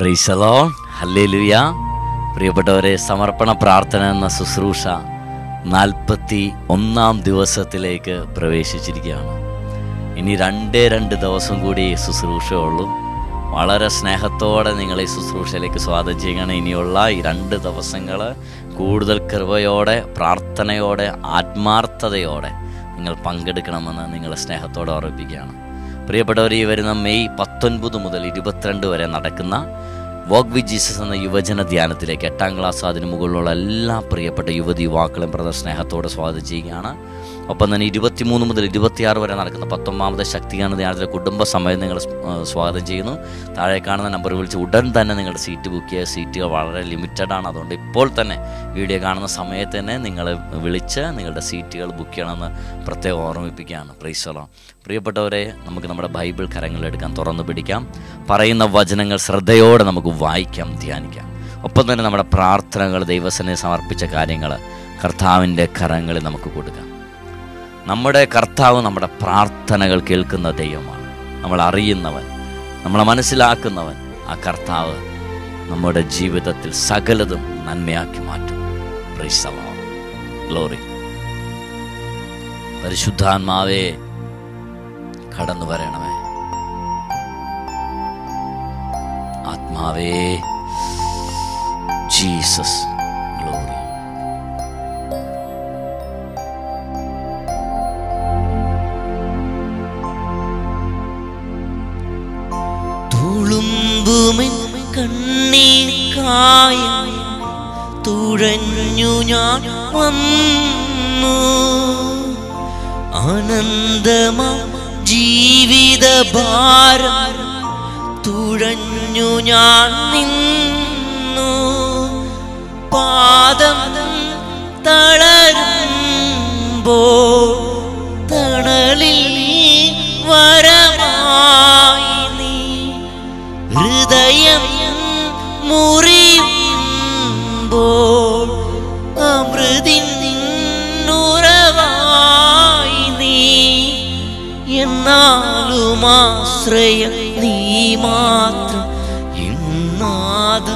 പ്രൈസലോ hallelujah പ്രിയപ്പെട്ടവരെ സമർപ്പണ പ്രാർത്ഥന എന്ന ശുശ്രൂഷ നാൽപ്പത്തി ഒന്നാം ദിവസത്തിലേക്ക് പ്രവേശിച്ചിരിക്കുകയാണ് ഇനി രണ്ടേ രണ്ട് ദിവസം കൂടി ഈ ശുശ്രൂഷയുള്ളൂ വളരെ സ്നേഹത്തോടെ നിങ്ങൾ ഈ ശുശ്രൂഷയിലേക്ക് സ്വാഗതം ചെയ്യണം ഇനിയുള്ള ഈ രണ്ട് ദിവസങ്ങൾ കൂടുതൽ കൃപയോടെ പ്രാർത്ഥനയോടെ ആത്മാർത്ഥതയോടെ നിങ്ങൾ പങ്കെടുക്കണമെന്ന് നിങ്ങളെ സ്നേഹത്തോടെ ഓർമ്മിപ്പിക്കുകയാണ് പ്രിയപ്പെട്ടവർ ഈ വരുന്ന മെയ് പത്തൊൻപത് മുതൽ ഇരുപത്തിരണ്ട് വരെ നടക്കുന്ന വോക്ക് വി ജീസസ് എന്ന യുവജന ധ്യാനത്തിലേക്ക് എട്ടാം ക്ലാസ് അതിന് മുകളിലുള്ള എല്ലാ പ്രിയപ്പെട്ട യുവതി യുവാക്കളും പ്രദർ സ്നേഹത്തോടെ സ്വാഗതം ചെയ്യുകയാണ് ഒപ്പം തന്നെ ഇരുപത്തിമൂന്ന് മുതൽ ഇരുപത്തിയാറ് വരെ നടക്കുന്ന പത്തൊമ്പതാമത്തെ ശക്തിഗാന ധ്യാനത്തിലെ കുടുംബ സമയം നിങ്ങൾ സ്വാഗതം ചെയ്യുന്നു താഴെ കാണുന്ന നമ്പർ വിളിച്ച് ഉടൻ തന്നെ നിങ്ങളുടെ സീറ്റ് ബുക്ക് ചെയ്യുക സീറ്റുകൾ വളരെ ലിമിറ്റഡ് ആണ് അതുകൊണ്ട് ഇപ്പോൾ തന്നെ വീഡിയോ കാണുന്ന സമയത്ത് തന്നെ നിങ്ങൾ വിളിച്ച് നിങ്ങളുടെ സീറ്റുകൾ ബുക്ക് ചെയ്യണമെന്ന് പ്രത്യേകം ഓർമ്മിപ്പിക്കുകയാണ് പ്രൈസോളോ പ്രിയപ്പെട്ടവരെ നമുക്ക് നമ്മുടെ ബൈബിൾ കരങ്ങളിലെടുക്കാൻ തുറന്നു പിടിക്കാം പറയുന്ന വചനങ്ങൾ ശ്രദ്ധയോടെ നമുക്ക് വായിക്കാം ധ്യാനിക്കാം ഒപ്പം തന്നെ നമ്മുടെ പ്രാർത്ഥനകൾ ദൈവസനെ സമർപ്പിച്ച കാര്യങ്ങൾ കർത്താവിൻ്റെ കരങ്ങളിൽ നമുക്ക് കൊടുക്കാം നമ്മുടെ കർത്താവ് നമ്മുടെ പ്രാർത്ഥനകൾ കേൾക്കുന്ന ദൈവമാണ് നമ്മൾ അറിയുന്നവൻ നമ്മളെ മനസ്സിലാക്കുന്നവൻ ആ കർത്താവ് നമ്മുടെ ജീവിതത്തിൽ സകലതും നന്മയാക്കി മാറ്റും ഗ്ലോറി പരിശുദ്ധാത്മാവേ കടന്നു വരണമേ ആത്മാവേ ജീസസ് ഗ്ലോറി തുളുമ്പുമിൻ കണ്ണീർ കായം തുഴഞ്ഞു ഞാൻ വന്നു ആനന്ദമാ ജീവിത ഭാരം തുഴഞ്ഞു ഞാൻ നിന്നു പാദം തളരുമ്പോ തണലിൽ വരമായി നീ ഹൃദയം മുറിയുമ്പോൾ അമൃതിൻ നിന്നുറവായി നീ എന്നാലും ആശ്രയം നീ മാത്രം എന്നാഥ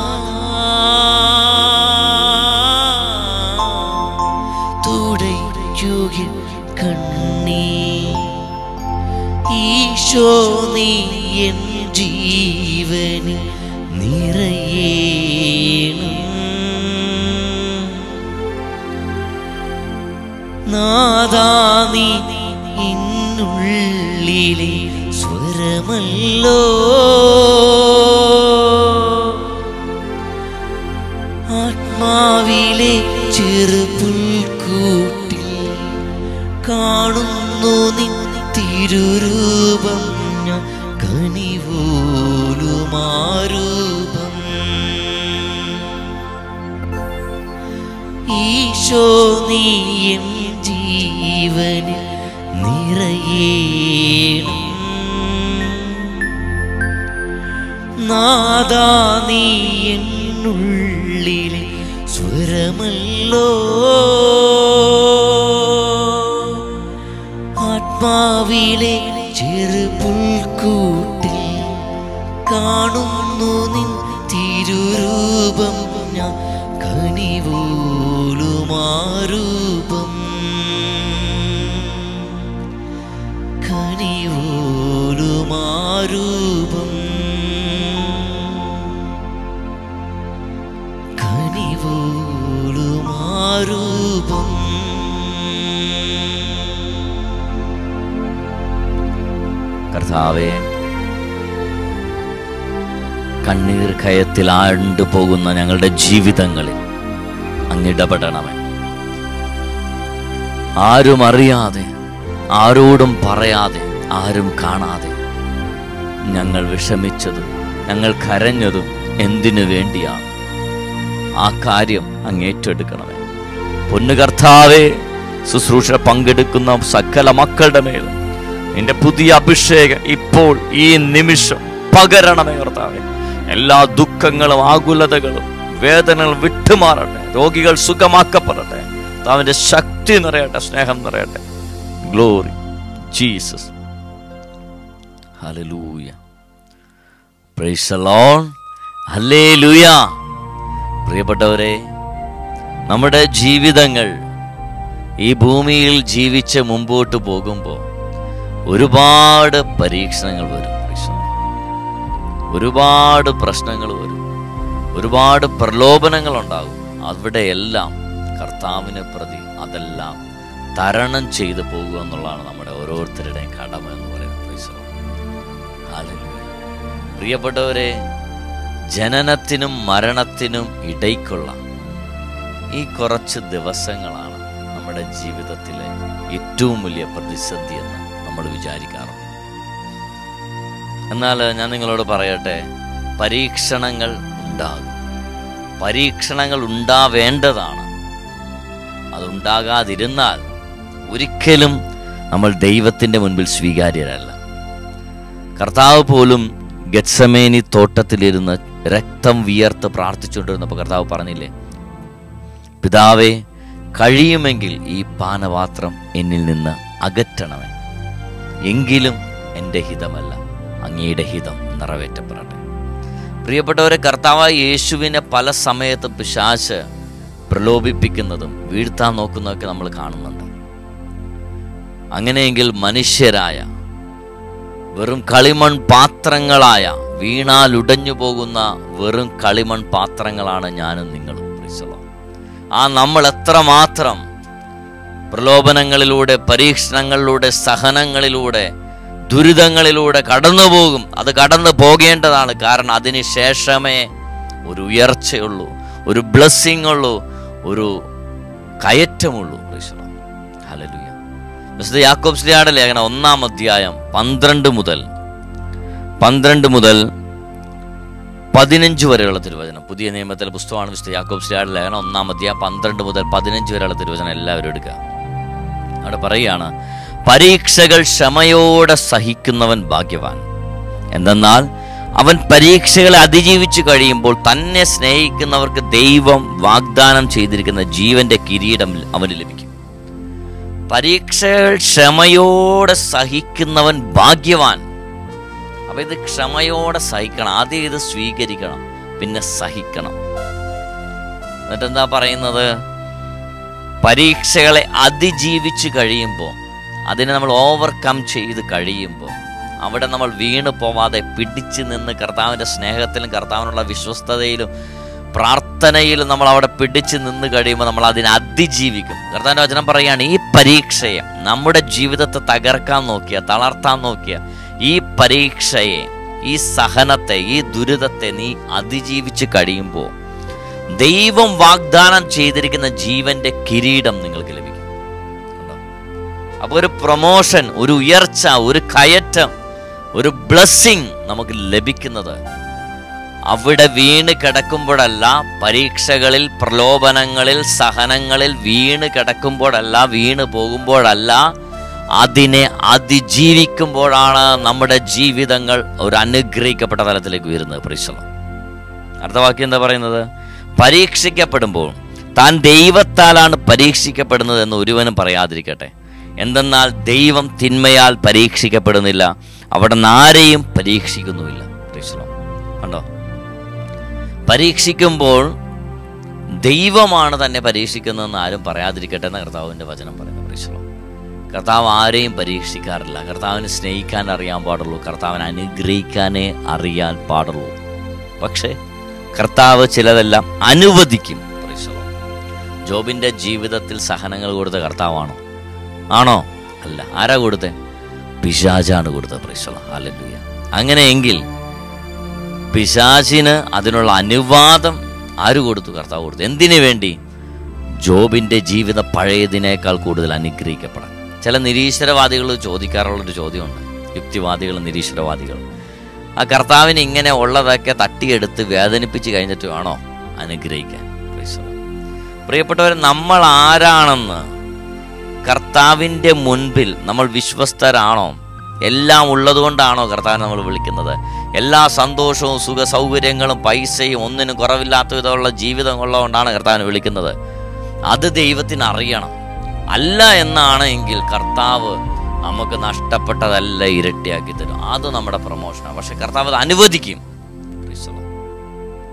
തുടയ്ക്കുക കണ്ണീ ഈശോ നീ എൻ ജീവന് നിറയേണം നാദാ നീ ഇന്നുള്ളിലെ സ്വരമല്ലോ ആത്മാവിലെ ചെറുപുൽക്കൂട്ടിൽ കാണുന്നു നിൻ തിരുരൂപം ഞാൻ കനിവോലുമാരൂപം ഈശോ നീ എൻ ജീവനിൽ നിറയേണം നാദാ നീ എന്നുള്ളിലെ സ്വരമല്ലോ ആത്മാവിലെ ചെറുപുൽക്കൂട്ടിൽ കാണുന്നു നിൻ തിരുരൂപം ഞാൻ കനിവോലുമാരൂപം കനിവോലുമാരൂപം കനിവോലുമാരൂപം കർത്താവേ കണ്ണീർ കയത്തിൽ ആണ്ടു പോകുന്ന ഞങ്ങളുടെ ജീവിതങ്ങളിൽ അങ്ങിടപെടണമേ ആരും അറിയാതെ ആരോടും പറയാതെ ആരും കാണാതെ ഞങ്ങൾ വിഷമിച്ചതും ഞങ്ങൾ കരഞ്ഞതും എന്തിനു വേണ്ടിയാണ് ആ കാര്യം അങ്ങേറ്റെടുക്കണമേ പൊന്നു കർത്താവേ ശുശ്രൂഷ പങ്കെടുക്കുന്ന സകല മക്കളുടെ മേലും നിന്റെ പുതിയ അഭിഷേകം ഇപ്പോൾ ഈ നിമിഷം പകരണമേ കർത്താവേ എല്ലാ ദുഃഖങ്ങളും ആകുലതകളും വേദനകൾ വിട്ടുമാറട്ടെ രോഗികൾ സുഖമാക്കപ്പെടട്ടെ അവന്റെ ശക്തി നിറയട്ടെ സ്നേഹം നിറയട്ടെ glory Jesus hallelujah praise the lord hallelujah പ്രിയപ്പെട്ടവരെ നമ്മുടെ ജീവിതങ്ങൾ ഈ ഭൂമിയിൽ ജീവിച്ച് മുമ്പോട്ട് പോകുമ്പോൾ ഒരുപാട് പരീക്ഷണങ്ങൾ വരും പ്രശ്നം ഒരുപാട് പ്രശ്നങ്ങൾ വരും ഒരുപാട് പ്രലോഭനങ്ങൾ ഉണ്ടാകും അവിടെയെല്ലാം കർത്താവിനെ പ്രതി അതെല്ലാം തരണം ചെയ്തു പോകുക എന്നുള്ളതാണ് നമ്മുടെ ഓരോരുത്തരുടെയും കടമ എന്ന് പറയുന്നത് Praise the Lord. Hallelujah. പ്രിയപ്പെട്ടവരെ ജനനത്തിനും മരണത്തിനും ഇടയ്ക്കുള്ള ഈ കുറച്ച് ദിവസങ്ങളാണ് നമ്മുടെ ജീവിതത്തിലെ ഏറ്റവും വലിയ പ്രതിസന്ധി എന്ന് നമ്മൾ വിചാരിക്കാറുണ്ട് എന്നാൽ ഞാൻ നിങ്ങളോട് പറയട്ടെ പരീക്ഷണങ്ങൾ ഉണ്ടാകും പരീക്ഷണങ്ങൾ ഉണ്ടാവേണ്ടതാണ് അതുണ്ടാകാതിരുന്നാൽ ഒരിക്കലും നമ്മൾ ദൈവത്തിൻ്റെ മുൻപിൽ സ്വീകാര്യരല്ല കർത്താവ് പോലും ഗത്സമേനി തോട്ടത്തിലിരുന്ന് രക്തം വിയർത്ത് പ്രാർത്ഥിച്ചുകൊണ്ടിരുന്നപ്പോൾ കർത്താവ് പറഞ്ഞില്ലേ പിതാവേ കഴിയുമെങ്കിൽ ഈ പാനപാത്രം എന്നിൽ നിന്ന് അകറ്റണമേ എങ്കിലും എൻ്റെ ഹിതമല്ല അങ്ങയുടെ ഹിതം നിറവേറ്റപ്പെടട്ടെ പ്രിയപ്പെട്ടവരെ കർത്താവായ യേശുവിനെ പല സമയത്തും പിശാച്ച് പ്രലോഭിപ്പിക്കുന്നതും വീഴ്ത്താൻ നോക്കുന്നതൊക്കെ നമ്മൾ കാണുന്നുണ്ട് അങ്ങനെയെങ്കിൽ മനുഷ്യരായ വെറും കളിമൺ പാത്രങ്ങളായ വീണാൽ ഉടഞ്ഞു പോകുന്ന വെറും കളിമൺ പാത്രങ്ങളാണ് ഞാനും നിങ്ങളും Praise the Lord. ആ നമ്മൾ എത്രമാത്രം പ്രലോഭനങ്ങളിലൂടെ പരീക്ഷണങ്ങളിലൂടെ സഹനങ്ങളിലൂടെ ദുരിതങ്ങളിലൂടെ കടന്നു പോകും അത് കടന്നു പോകേണ്ടതാണ് കാരണം അതിന് ശേഷമേ ഒരു ഉയർച്ചയുള്ളൂ ഒരു ബ്ലെസ്സിങ് ഉള്ളൂ ഒരു കയറ്റമുള്ളൂ Praise the Lord. Hallelujah. വിശുദ്ധ യാക്കോബ് ശ്രീയുടെ ലേഖനം ഒന്നാം അധ്യായം പന്ത്രണ്ട് മുതൽ പന്ത്രണ്ട് മുതൽ പതിനഞ്ച് വരെയുള്ള തിരുവചനം പുതിയ നിയമത്തിലെ പുസ്തകമാണ് വിശുദ്ധ യാക്കോബ് ശ്രീയുടെ ലേഖനം ഒന്നാം അധ്യായം പന്ത്രണ്ട് മുതൽ പതിനഞ്ച് വരെയുള്ള തിരുവചനം എല്ലാവരും എടുക്കുക അവിടെ പറയുകയാണ് പരീക്ഷകൾ ക്ഷമയോടെ സഹിക്കുന്നവൻ ഭാഗ്യവാൻ എന്തെന്നാൽ അവൻ പരീക്ഷകളെ അതിജീവിച്ചു കഴിയുമ്പോൾ തന്നെ സ്നേഹിക്കുന്നവർക്ക് ദൈവം വാഗ്ദാനം ചെയ്തിരിക്കുന്ന ജീവന്റെ കിരീടം അവന് ലഭിക്കും പരീക്ഷകൾ ക്ഷമയോടെ സഹിക്കുന്നവൻ ഭാഗ്യവാൻ അപ്പൊ ഇത് ക്ഷമയോടെ സഹിക്കണം ആദ്യം ഇത് സ്വീകരിക്കണം പിന്നെ സഹിക്കണം എന്നിട്ട് എന്താ പറയുന്നത് പരീക്ഷകളെ അതിജീവിച്ച് കഴിയുമ്പോൾ അതിനെ നമ്മൾ ഓവർകം ചെയ്ത് കഴിയുമ്പോൾ അവിടെ നമ്മൾ വീണു പോവാതെ പിടിച്ചു നിന്ന് കർത്താവിൻ്റെ സ്നേഹത്തിലും കർത്താവിനുള്ള വിശ്വസ്തതയിലും പ്രാർത്ഥനയിലും നമ്മൾ അവിടെ പിടിച്ചു നിന്ന് കഴിയുമ്പോൾ നമ്മൾ അതിനെ അതിജീവിക്കും കർത്താവിൻ്റെ വചനം പറയുകയാണ് ഈ പരീക്ഷയെ നമ്മുടെ ജീവിതത്തെ തകർക്കാൻ നോക്കിയ തളർത്താൻ നോക്കിയ ഈ പരീക്ഷയെ ഈ സഹനത്തെ ഈ ദുരിതത്തെ നീ അതിജീവിച്ച് കഴിയുമ്പോൾ ദൈവം വാഗ്ദാനം ചെയ്തിരിക്കുന്ന ജീവന്റെ കിരീടം നിങ്ങൾക്ക് ലഭിക്കും കണ്ടോ? അപ്പൊ ഒരു പ്രൊമോഷൻ ഒരു ഉയർച്ച ഒരു കയറ്റം ഒരു ബ്ലെസ്സിങ് നമുക്ക് ലഭിക്കുന്നത് അവിടെ വീണ് കിടക്കുമ്പോഴല്ല പരീക്ഷകളിൽ പ്രലോഭനങ്ങളിൽ സഹനങ്ങളിൽ വീണ് കിടക്കുമ്പോഴല്ല വീണ് പോകുമ്പോഴല്ല അതിനെ അതിജീവിക്കുമ്പോഴാണ് നമ്മുടെ ജീവിതങ്ങൾ ഒരു അനുഗ്രഹിക്കപ്പെട്ട തലത്തിലേക്ക് ഉയരുന്നത് പരിശ്രമം അടുത്ത വാക്യം എന്താ പറയുന്നത് പരീക്ഷിക്കപ്പെടുമ്പോൾ താൻ ദൈവത്താലാണ് പരീക്ഷിക്കപ്പെടുന്നത് എന്ന് ഒരുവനും പറയാതിരിക്കട്ടെ എന്തെന്നാൽ ദൈവം തിന്മയാൽ പരീക്ഷിക്കപ്പെടുന്നില്ല അവിടെ ആരെയും പരീക്ഷിക്കുന്നുമില്ല പരിശ്രമം കണ്ടോ പരീക്ഷിക്കുമ്പോൾ ദൈവമാണ് തന്നെ പരീക്ഷിക്കുന്നതെന്ന് ആരും പറയാതിരിക്കട്ടെ എന്ന കർത്താവിൻ്റെ വചനം പറയുന്നത് പരിശ്രമം കർത്താവ് ആരെയും പരീക്ഷിക്കാറില്ല കർത്താവിനെ സ്നേഹിക്കാൻ അറിയാൻ പാടുള്ളൂ കർത്താവിനെ അനുഗ്രഹിക്കാനേ അറിയാൻ പാടുള്ളൂ പക്ഷേ കർത്താവ് ചിലതെല്ലാം അനുവദിക്കും Praise the Lord. ജോബിന്റെ ജീവിതത്തിൽ സഹനങ്ങൾ കൊടുത്ത കർത്താവാണോ ആണോ അല്ല ആരാ കൊടുത്തേ പിശാചാണ് കൊടുത്തത് പ്രശ്നം അല്ലല്ലുയ അങ്ങനെയെങ്കിൽ പിശാചിന് അതിനുള്ള അനുവാദം ആര് കൊടുത്തു കർത്താവ് കൊടുത്തു എന്തിനു വേണ്ടി ജോബിന്റെ ജീവിതം പഴയതിനേക്കാൾ കൂടുതൽ അനുഗ്രഹിക്കപ്പെടാൻ ചില നിരീശ്വരവാദികൾ ചോദിക്കാറുള്ളൊരു ചോദ്യമുണ്ട് യുക്തിവാദികൾ നിരീശ്വരവാദികൾ ആ കർത്താവിന് ഇങ്ങനെ ഉള്ളതൊക്കെ തട്ടിയെടുത്ത് വേദനിപ്പിച്ച് കഴിഞ്ഞിട്ട് വേണോ അനുഗ്രഹിക്കാൻ Praise the Lord. പ്രിയപ്പെട്ടവരെ നമ്മൾ ആരാണെന്ന് കർത്താവിൻ്റെ മുൻപിൽ നമ്മൾ വിശ്വസ്തരാണോ എല്ലാം ഉള്ളതുകൊണ്ടാണോ കർത്താവിനെ നമ്മൾ വിളിക്കുന്നത് എല്ലാ സന്തോഷവും സുഖ സൗകര്യങ്ങളും പൈസയും ഒന്നിനും കുറവില്ലാത്ത വിധമുള്ള ജീവിതം ഉള്ളതുകൊണ്ടാണ് കർത്താവിനെ വിളിക്കുന്നത് അത് ദൈവത്തിന് അറിയണം അല്ല എന്നാണ് എങ്കിൽ കർത്താവ് നമുക്ക് നഷ്ടപ്പെട്ടതല്ല ഇരട്ടിയാക്കി തരും അത് നമ്മുടെ പ്രൊമോഷനാണ് പക്ഷെ കർത്താവ് അത് അനുവദിക്കും Praise the Lord.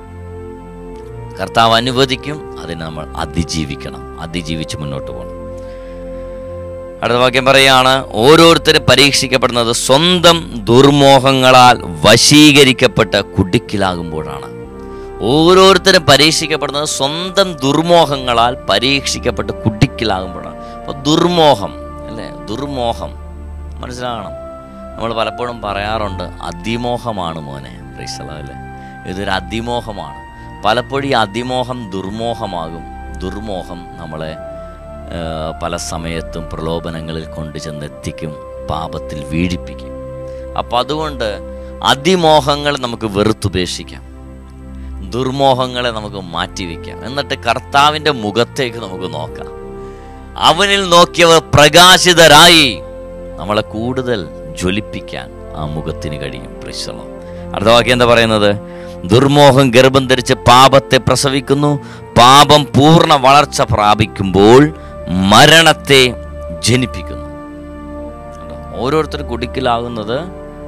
കർത്താവ് അനുവദിക്കും അതിനെ നമ്മൾ അതിജീവിക്കണം അതിജീവിച്ച് മുന്നോട്ട് പോകണം അടുത്ത വാക്യം പറയാണ് ഓരോരുത്തരും പരീക്ഷിക്കപ്പെടുന്നത് സ്വന്തം ദുർമോഹങ്ങളാൽ വശീകരിക്കപ്പെട്ട് കുടുക്കിലാകുമ്പോഴാണ് ഓരോരുത്തരും പരീക്ഷിക്കപ്പെടുന്നത് സ്വന്തം ദുർമോഹങ്ങളാൽ പരീക്ഷിക്കപ്പെട്ട് കുടുക്കിലാകുമ്പോഴാണ് അപ്പോൾ ദുർമോഹം അല്ലേ ദുർമോഹം മനസ്സിലാകണം നമ്മൾ പലപ്പോഴും പറയാറുണ്ട് അതിമോഹമാണ് മോനെ അല്ലേ ഇതൊരു അതിമോഹമാണ് പലപ്പോഴും ഈ അതിമോഹം ദുർമോഹമാകും ദുർമോഹം നമ്മളെ ആ, പല സമയത്തും പ്രലോഭനങ്ങളിൽ കൊണ്ടു ചെന്നെത്തിക്കും പാപത്തിൽ വീഴിപ്പിക്കും അപ്പം അതുകൊണ്ട് അതിമോഹങ്ങൾ നമുക്ക് വെറുത്തുപേക്ഷിക്കാം ദുർമോഹങ്ങളെ നമുക്ക് മാറ്റിവെക്കാം എന്നിട്ട് കർത്താവിൻ്റെ മുഖത്തേക്ക് നമുക്ക് നോക്കാം അവനിൽ നോക്കിയവർ പ്രകാശിതരായി നമ്മളെ കൂടുതൽ ജ്വലിപ്പിക്കാൻ ആ മുഖത്തിന് കഴിയും പ്രശ്നം അടുത്ത വാക്യം എന്താ പറയുന്നത് ദുർമോഹം ഗർഭം ധരിച്ച് പാപത്തെ പ്രസവിക്കുന്നു പാപം പൂർണ്ണ വളർച്ച പ്രാപിക്കുമ്പോൾ മരണത്തെ ജനിപ്പിക്കുന്നു കണ്ടോ? ഓരോരുത്തർ കുടിക്കലാകുന്നത്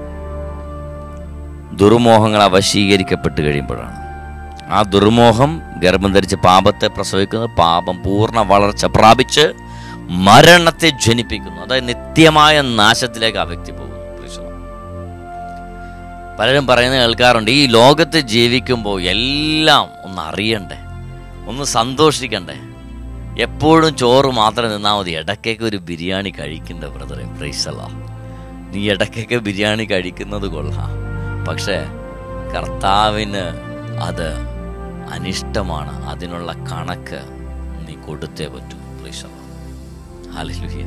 ദുർമോഹങ്ങൾ വശീകരിക്കപ്പെട്ട് കഴിയുമ്പോഴാണ് ആ ദുർമോഹം ഗർഭം ധരിച്ച് പാപത്തെ പ്രസവിക്കുന്നത് പാപം പൂർണ്ണ വളർച്ച പ്രാപിച്ച് മരണത്തെ ജനിപ്പിക്കുന്നു അതായത് നിത്യമായ നാശത്തിലേക്ക് ആ വ്യക്തി പോകുന്നു Praise the Lord. പലരും പറയുന്നത് കേൾക്കാറുണ്ട് ഈ ലോകത്ത് ജീവിക്കുമ്പോൾ എല്ലാം ഒന്ന് അറിയണ്ടേ ഒന്ന് സന്തോഷിക്കണ്ടേ എപ്പോഴും ചോറ് മാത്രം നിന്നാൽ മതി ഇടയ്ക്കൊക്കെ ഒരു ബിരിയാണി കഴിക്കണ്ട ബ്രദറെ പ്രൈസല്ല നീ ഇടയ്ക്കൊക്കെ ബിരിയാണി കഴിക്കുന്നത് കൊള്ളാം പക്ഷേ കർത്താവിന് അത് അനിഷ്ടമാണ് അതിനുള്ള കണക്ക് നീ കൊടുത്തേ പറ്റൂ പ്രൈസല്ല ഹല്ലേലൂയ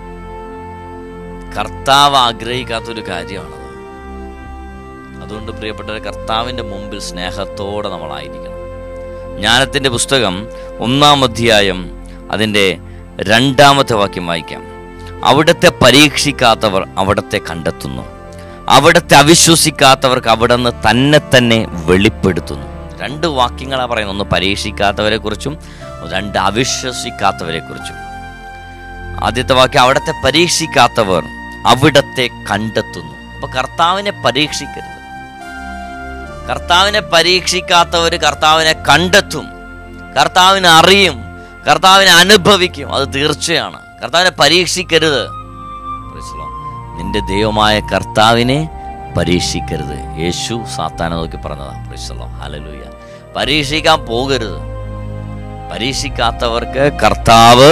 കർത്താവ് ആഗ്രഹിക്കാത്തൊരു കാര്യമാണത് അതുകൊണ്ട് പ്രിയപ്പെട്ടവരെ കർത്താവിൻ്റെ മുമ്പിൽ സ്നേഹത്തോടെ നമ്മളായിരിക്കണം ജ്ഞാനത്തിൻ്റെ പുസ്തകം ഒന്നാം അധ്യായം അതിൻ്റെ രണ്ടാമത്തെ വാക്യം വായിക്കാം അവിടുത്തെ പരീക്ഷിക്കാത്തവർ അവിടത്തെ കണ്ടെത്തുന്നു അവിടത്തെ അവിശ്വസിക്കാത്തവർക്ക് അവിടുന്ന് തന്നെ തന്നെ വെളിപ്പെടുത്തുന്നു രണ്ട് വാക്യങ്ങളാണ് പറയുന്നത് ഒന്ന് പരീക്ഷിക്കാത്തവരെ കുറിച്ചും രണ്ട് അവിശ്വസിക്കാത്തവരെ കുറിച്ചും ആദ്യത്തെ വാക്യം അവിടത്തെ പരീക്ഷിക്കാത്തവർ അവിടത്തെ കണ്ടെത്തുന്നു അപ്പൊ കർത്താവിനെ പരീക്ഷിക്കരുത് കർത്താവിനെ പരീക്ഷിക്കാത്തവർ കർത്താവിനെ കണ്ടെത്തും കർത്താവിനെ അറിയും കർത്താവിനെ അനുഭവിക്കും അത് തീർച്ചയാണ് കർത്താവിനെ പരീക്ഷിക്കരുത് Praise the Lord. നിന്റെ ദൈവമായ കർത്താവിനെ പരീക്ഷിക്കരുത് യേശു സാത്താനെ നോക്കി പറഞ്ഞതാണ് പ്രശ്നം ഹലലൂയ പരീക്ഷിക്കാൻ പോകരുത് പരീക്ഷിക്കാത്തവർക്ക് കർത്താവ്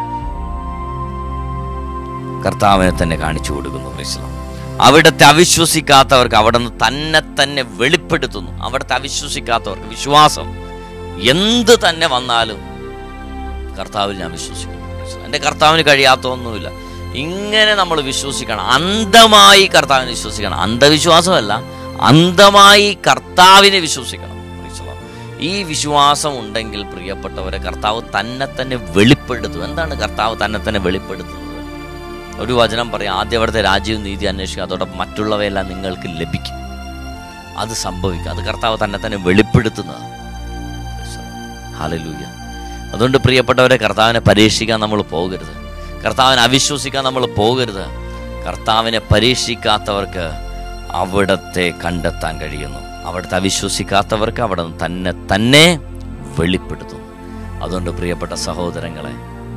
കർത്താവിനെ തന്നെ കാണിച്ചു കൊടുക്കുന്നു പ്രശ്നം അവിടുത്തെ അവിശ്വസിക്കാത്തവർക്ക് അവിടെ നിന്ന് തന്നെ തന്നെ വെളിപ്പെടുത്തുന്നു അവിടുത്തെ അവിശ്വസിക്കാത്തവർക്ക് വിശ്വാസം എന്ത് തന്നെ വന്നാലും കർത്താവിൽ ഞാൻ വിശ്വസിക്കുന്നു എൻ്റെ കർത്താവിന് കഴിയാത്തൊന്നുമില്ല ഇങ്ങനെ നമ്മൾ വിശ്വസിക്കണം അന്ധമായി കർത്താവിനെ വിശ്വസിക്കണം അന്ധവിശ്വാസമല്ല അന്ധമായി കർത്താവിനെ വിശ്വസിക്കണം Praise the Lord. ഈ വിശ്വാസം ഉണ്ടെങ്കിൽ പ്രിയപ്പെട്ടവരെ കർത്താവ് തന്നെ തന്നെ വെളിപ്പെടുത്തും എന്താണ് കർത്താവ് തന്നെ തന്നെ വെളിപ്പെടുത്തുന്നത് ഒരു വചനം പറയും ആദ്യം അവിടുത്തെ രാജ്യവും നീതി അന്വേഷിക്കുക അതോടൊപ്പം മറ്റുള്ളവയെല്ലാം നിങ്ങൾക്ക് ലഭിക്കും അത് സംഭവിക്കും അത് കർത്താവ് തന്നെ തന്നെ വെളിപ്പെടുത്തുന്നത് ഹാലലൂയ അതുകൊണ്ട് പ്രിയപ്പെട്ടവരെ കർത്താവിനെ പരീക്ഷിക്കാൻ നമ്മൾ പോകരുത് കർത്താവിനെ അവിശ്വസിക്കാൻ നമ്മൾ പോകരുത് കർത്താവിനെ പരീക്ഷിക്കാത്തവർക്ക് അവിടത്തെ കണ്ടെത്താൻ കഴിയുന്നു അവിടുത്തെ അവിശ്വസിക്കാത്തവർക്ക് അവിടെ തന്നെ തന്നെ വെളിപ്പെടുത്തും അതുകൊണ്ട് പ്രിയപ്പെട്ട സഹോദരങ്ങളെ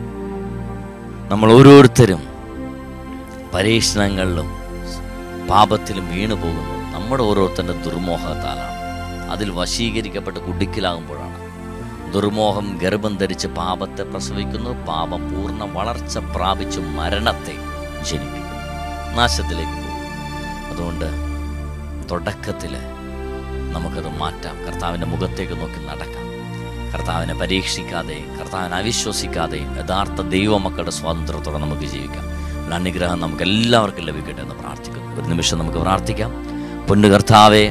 നമ്മൾ ഓരോരുത്തരും പരീക്ഷണങ്ങളിലും പാപത്തിലും വീണു പോകുന്നു നമ്മുടെ ഓരോരുത്തരുടെ ദുർമോഹത്താലാണ് അതിൽ വശീകരിക്കപ്പെട്ട് കുടുക്കിലാകുമ്പോഴാണ് ദുർമോഹം ഗർഭം ധരിച്ച് പാപത്തെ പ്രസവിക്കുന്നു പാപം പൂർണ്ണ വളർച്ച പ്രാപിച്ച് മരണത്തെ ജനിപ്പിക്കുന്നു നാശത്തിലേക്ക് പോകും അതുകൊണ്ട് തുടക്കത്തിൽ നമുക്കത് മാറ്റാം കർത്താവിൻ്റെ മുഖത്തേക്ക് നോക്കി നടക്കാം കർത്താവിനെ പരീക്ഷിക്കാതെ കർത്താവിനെ അവിശ്വസിക്കാതെ യഥാർത്ഥ ദൈവമക്കളുടെ സ്വാതന്ത്ര്യത്തോടെ നമുക്ക് ജീവിക്കാം ഒരു അനുഗ്രഹം നമുക്ക് എല്ലാവർക്കും ലഭിക്കട്ടെ എന്ന് പ്രാർത്ഥിക്കുന്നു ഒരു നിമിഷം നമുക്ക് പ്രാർത്ഥിക്കാം പൊന്നു കർത്താവെ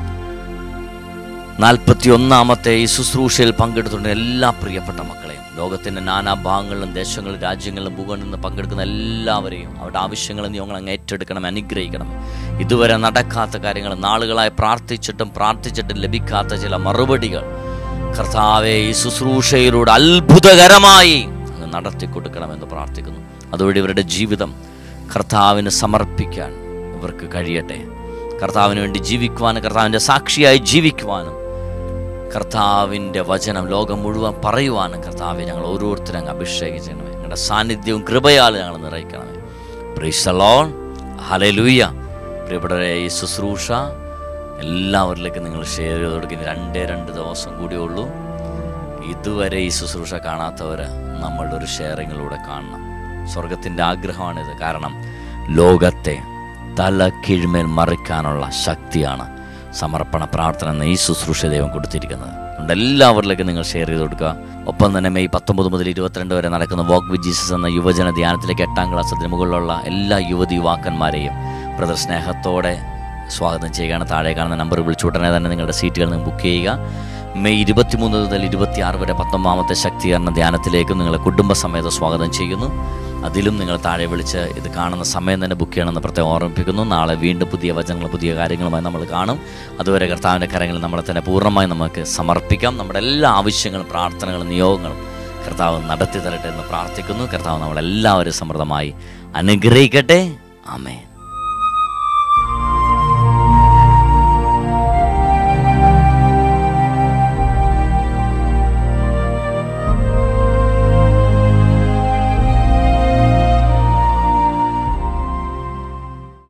നാൽപ്പത്തി ഒന്നാമത്തെ ഈ ശുശ്രൂഷയിൽ പങ്കെടുത്തുകൊണ്ട് എല്ലാ പ്രിയപ്പെട്ട മക്കളെയും ലോകത്തിൻ്റെ നാനാ ഭാഗങ്ങളിലും ദേശങ്ങളിലും രാജ്യങ്ങളിലും ഭൂഖണ്ഡിൽ നിന്ന് പങ്കെടുക്കുന്ന എല്ലാവരെയും അവരുടെ ആവശ്യങ്ങൾ നീ ഞങ്ങൾ അങ്ങ് ഏറ്റെടുക്കണം അനുഗ്രഹിക്കണം ഇതുവരെ നടക്കാത്ത കാര്യങ്ങൾ നാളുകളായി പ്രാർത്ഥിച്ചിട്ടും പ്രാർത്ഥിച്ചിട്ടും ലഭിക്കാത്ത ചില മറുപടികൾ കർത്താവെ ഈ ശുശ്രൂഷയിലൂടെ അത്ഭുതകരമായി അങ്ങ് നടത്തി കൊടുക്കണമെന്ന് പ്രാർത്ഥിക്കുന്നു അതുവഴി ഇവരുടെ ജീവിതം കർത്താവിന് സമർപ്പിക്കാൻ ഇവർക്ക് കഴിയട്ടെ കർത്താവിന് വേണ്ടി ജീവിക്കുവാനും കർത്താവിൻ്റെ സാക്ഷിയായി ജീവിക്കുവാനും കർത്താവിൻ്റെ വചനം ലോകം മുഴുവൻ പറയുവാനും കർത്താവ് ഞങ്ങൾ ഓരോരുത്തരും അങ്ങ് അഭിഷേകിച്ചണമേ ഞങ്ങളുടെ സാന്നിധ്യവും കൃപയാൽ ഞങ്ങൾ നിറയ്ക്കണമേ പ്രീസലോൺ ഹലലൂയ പ്രിയപ്പെട്ടവരെ ഈ ശുശ്രൂഷ എല്ലാവരിലേക്കും നിങ്ങൾ ഷെയർ ചെയ്ത് കൊടുക്കുന്ന രണ്ടേ രണ്ട് ദിവസം കൂടിയേ ഉള്ളൂ ഇതുവരെ ഈ ശുശ്രൂഷ കാണാത്തവർ നമ്മളുടെ ഒരു ഷെയറിങ്ങിലൂടെ കാണണം സ്വർഗത്തിൻ്റെ ആഗ്രഹമാണിത് കാരണം ലോകത്തെ തല കീഴ്മേൽ മറിക്കാനുള്ള ശക്തിയാണ് സമർപ്പണ പ്രാർത്ഥന എന്ന ഈ ശുശ്രൂഷ ദൈവം കൊടുത്തിരിക്കുന്നത് അതുകൊണ്ട് എല്ലാവരിലേക്കും നിങ്ങൾ ഷെയർ ചെയ്ത് കൊടുക്കുക ഒപ്പം തന്നെ മെയ് പത്തൊമ്പത് മുതൽ ഇരുപത്തിരണ്ട് വരെ നടക്കുന്ന വോക്ക് വിത്ത് ജീസസ് എന്ന യുവജന ധ്യാനത്തിലേക്ക് എട്ടാം ക്ലാസ് അതിന് മുകളിലുള്ള എല്ലാ യുവതി യുവാക്കന്മാരെയും ബ്രദർ സ്നേഹത്തോടെ സ്വാഗതം ചെയ്യുകയാണ് താഴെ കാണുന്ന നമ്പർ വിളിച്ചു ഉടനെ തന്നെ നിങ്ങളുടെ സീറ്റുകൾ നിങ്ങൾ ബുക്ക് ചെയ്യുക മെയ് ഇരുപത്തിമൂന്ന് മുതൽ ഇരുപത്തിയാറ് വരെ പത്തൊമ്പതാമത്തെ ശക്തീകരണ ധ്യാനത്തിലേക്കും നിങ്ങളെ കുടുംബസമേതം സ്വാഗതം ചെയ്യുന്നു അതിലും നിങ്ങൾ താഴെ വിളിച്ച് ഇത് കാണുന്ന സമയം തന്നെ ബുക്ക് ചെയ്യണമെന്ന് പ്രത്യേകം ഓർമ്മിപ്പിക്കുന്നു നാളെ വീണ്ടും പുതിയ വചനങ്ങൾ പുതിയ കാര്യങ്ങളുമായി നമ്മൾ കാണും അതുവരെ കർത്താവിൻ്റെ കരങ്ങളിൽ നമ്മളെ തന്നെ പൂർണ്ണമായി നമുക്ക് സമർപ്പിക്കാം നമ്മുടെ എല്ലാ ആവശ്യങ്ങളും പ്രാർത്ഥനകളും നിയോഗങ്ങളും കർത്താവ് നടത്തി തരട്ടെ എന്ന് പ്രാർത്ഥിക്കുന്നു കർത്താവ് നമ്മളെല്ലാവരും സമൃദ്ധമായി അനുഗ്രഹിക്കട്ടെ ആമേൻ